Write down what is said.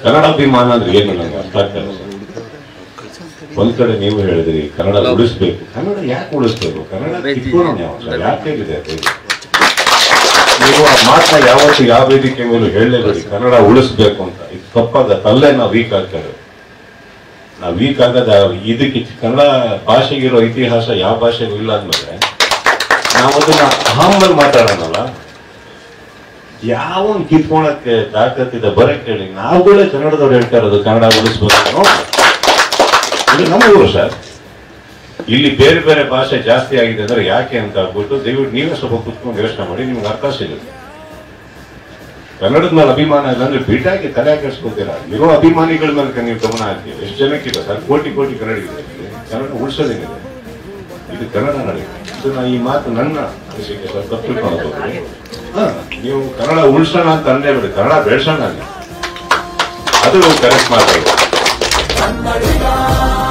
ಕನ್ನಡಾಭಿಮಾನ ಅಂದ್ರೆ ಏನು ನನಗೆ ಅರ್ಥ ಆಗ್ತಲ್ಲ ಸರ್ ಒಂದ್ ಕಡೆ ನೀವು ಹೇಳಿದ್ರಿ ಕನ್ನಡ ಉಳಿಸ್ಬೇಕು ಕನ್ನಡ ಯಾಕೆ ಉಳಿಸ್ಬೇಕು ಕನ್ನಡ ಕಿತ್ಕೊಳ್ಳೋಣ ಯಾವ ಸರ್ ಯಾಕೆ ಇದೆ ಅದು? ನೀವು ಆ ಮಾತನ್ನ ಯಾವತ್ತು ಯಾವ ವೇದಿಕೆ ಮೇಲೂ ಹೇಳಲೇಬೇಡಿ ಕನ್ನಡ ಉಳಿಸ್ಬೇಕು ಅಂತ ಇದು ತಪ್ಪಾಗತ್ತೆ ಅಲ್ಲೇ ನಾವು ವೀಕ್ ಆಗ್ತೇವೆ ನಾವು ವೀಕ್ ಆಗದ ಇದಕ್ಕೆ ಕನ್ನಡ ಭಾಷೆಗಿರೋ ಇತಿಹಾಸ ಯಾವ ಭಾಷೆಗೂ ಇಲ್ಲ ಅಂದ್ಮೇಲೆ ನಾವು ಅದನ್ನ ಅಹಮ್ಮಲ್ಲಿ ಮಾತಾಡೋಣಲ್ಲ ಯಾವ ಕಿತ್ಕೊಳಕ್ಕೆ ತಾಕತ್ತಿದೆ ಬರಕ್ ಹೇಳಿ ನಾವುಗಳೇ ಕನ್ನಡದವ್ರು ಹೇಳ್ತಾ ಇರೋದು ಕನ್ನಡ ಉಳಿಸ್ಬೇಕು ಇದು ನಮ್ಮ ಊರು ಸರ್ ಇಲ್ಲಿ ಬೇರೆ ಬೇರೆ ಭಾಷೆ ಜಾಸ್ತಿ ಆಗಿದೆ ಅಂದ್ರೆ ಯಾಕೆ ಅಂತ ಆಗ್ಬಿಟ್ಟು ದಯವಿಟ್ಟು ನೀವೇ ಸ್ವಲ್ಪ ಕುತ್ಕೊಂಡು ಯೋಚನೆ ಮಾಡಿ ನಿಮ್ಗೆ ಅರ್ಥ ಸಿಗುತ್ತೆ ಕನ್ನಡದ ಮೇಲೆ ಅಭಿಮಾನ ಇಲ್ಲ ಅಂದ್ರೆ ಬಿಟ್ಟಾಗಿ ತಲೆ ಕೆಡಿಸ್ಕೊತೀರಾ ಇರೋ ಅಭಿಮಾನಿಗಳ ಮೇಲೆ ನೀವು ಗಮನ ಹಾಕಿ ಎಷ್ಟು ಜನಕ್ಕಿದೆ ಸರ್ ಕೋಟಿ ಕೋಟಿ ಕನ್ನಡಿಗರು ಇಲ್ಲಿ. ಕನ್ನಡ ಉಳಿಸೋದೇನಿದೆ ಇದು ಕನ್ನಡ ನಡೆ ಇದು ನಾ ಈ ಮಾತು ನನ್ನ ಅನಿಸಿಕೆ ಸರ್ ತಪ್ಪು ತಿಳ್ಕೊಳ್ಳೋದು ಹೋಗ್ಬೇಡಿ. ಹಾ, ನೀವು ಕನ್ನಡ ಉಳಿಸೋಣ ಅಂತ ಅಂದೇ ಬಿಡಿ ಕನ್ನಡ ಬೆಳೆಸೋಣ ಅಲ್ಲಿ. ಅದು ಕರೆಕ್ಟ್ ಮಾತಾಡೋದು ಕನ್ನಡಿಗ